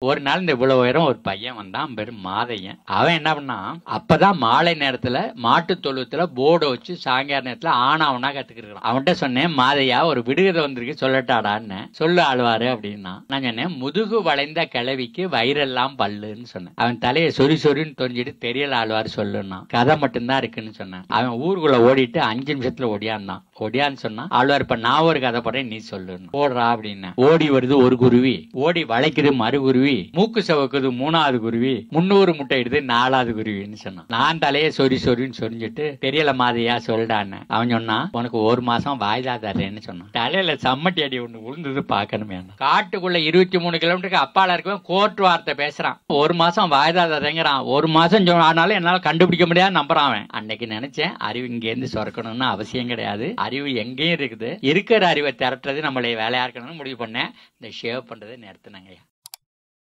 ஒரு நாள் இந்த இவ்வளவு உயரம் ஒரு பையன் வந்தான் பேரு மாதையன் அவன் என்ன பண்ணான் அப்பதான் மாலை நேரத்துல மாட்டு தொழுவத்துல போர்டு வச்சு சாயங்கால நேரத்துல ஆனாவனா கத்துக்கிறான் அவன்கிட்ட சொன்னேன் மாதையா ஒரு விடுகதை வந்திருக்கு சொல்லட்டாடான்னு சொல்லு ஆழ்வாரு அப்படின்னா நான் சொன்னேன் முதுகு வளைந்த கிழவிக்கு வயிறெல்லாம் பல்லுன்னு சொன்னேன் அவன் தலையை சொறி சொறின்னு தொஞ்சிட்டு தெரியல ஆழ்வார் சொல்லுன்னா கதை மட்டும்தான் இருக்குன்னு சொன்னேன் அவன் ஊருக்குள்ள ஓடிட்டு அஞ்சு நிமிஷத்துல ஓடியாந்தான் ஓடியான்னு சொன்னா ஆழ்வார் இப்ப நான் ஒரு கதை போடுறேன் நீ சொல்லுன்னு ஓடுறா அப்படின்னு ஓடி வருது ஒரு குருவி ஓடி வளைக்குது மறு குருவி மூக்கு செவக்குது மூணாவது குருவி முன்னூறு முட்டை இடுது நாலாவது குருவின்னு சொன்னான் நான் தலையை சொறி சொறின்னு சொரிஞ்சிட்டு தெரியல மாதிரியா சொல்லிட்டான்னு அவன் சொன்னான் உனக்கு ஒரு மாசம் வாய்தா தர்றேன்னு சொன்னான் தலையில சம்மட்டி அடி ஒண்ணு விழுந்தது பாக்கணுமே காட்டுக்குள்ள இருபத்தி மூணு கிலோமீட்டருக்கு அப்பால இருக்கவன் கோர்ட் வார்த்தை பேசுறான் ஒரு மாசம் வாய்தா தரேங்கிறான் ஒரு மாசம் சொ- ஆனாலும் என்னால கண்டுபிடிக்க முடியாது நம்புறான் அவன் அன்னைக்கு நினைச்சேன் அறிவு இங்க இருந்து சுரக்கணும்னு அவசியம் கிடையாது அறிவு எங்கேயும் இருக்குது இருக்கிற அறிவை திரட்டுறது நம்மளை வேலையா இருக்கணும்னு முடிவு பண்ணேன் இந்த ஷேவ் பண்றதை நிறுத்தினாங்க